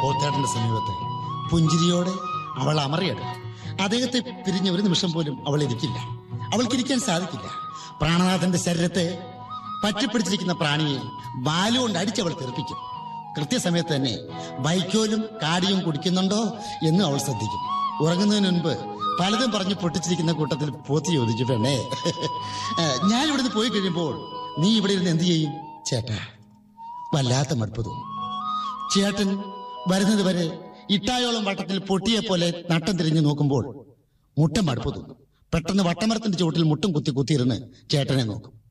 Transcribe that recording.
പോത്തേട്ടന്റെ സമീപത്ത് പുഞ്ചിരിയോടെ അവൾ അമറിയെടുക്കും അദ്ദേഹത്തെ പിരിഞ്ഞ ഒരു നിമിഷം പോലും അവൾ ഇരിക്കില്ല അവൾക്കിരിക്കാൻ സാധിക്കില്ല പ്രാണനാഥന്റെ ശരീരത്തെ പറ്റിപ്പിടിച്ചിരിക്കുന്ന പ്രാണിയെ ബാലുകൊണ്ട് അടിച്ചവൾ തെറിപ്പിക്കും കൃത്യസമയത്ത് തന്നെ വൈക്കോലും കാടിയും കുടിക്കുന്നുണ്ടോ എന്ന് അവൾ ശ്രദ്ധിക്കും ഉറങ്ങുന്നതിന് മുൻപ് പലതും പറഞ്ഞ് പൊട്ടിച്ചിരിക്കുന്ന കൂട്ടത്തിൽ പോത്തി ചോദിച്ചു പെണ്ണേ ഏഹ്, ഞാൻ ഇവിടുന്ന് പോയി കഴിയുമ്പോൾ നീ ഇവിടെ ഇരുന്ന് എന്ത് ചെയ്യും ചേട്ടാ വല്ലാത്ത മടുപ്പ് തോന്നും ചേട്ടൻ വരുന്നത് വരെ ഇട്ടായോളം വട്ടത്തിൽ പൊട്ടിയെ പോലെ നട്ടം തിരിഞ്ഞു നോക്കുമ്പോൾ മുട്ടം മടുപ്പ് തോന്നും പെട്ടെന്ന് വട്ടമരത്തിന്റെ ചുവട്ടിൽ മുട്ടും കുത്തി കുത്തിയിരുന്ന് ചേട്ടനെ നോക്കും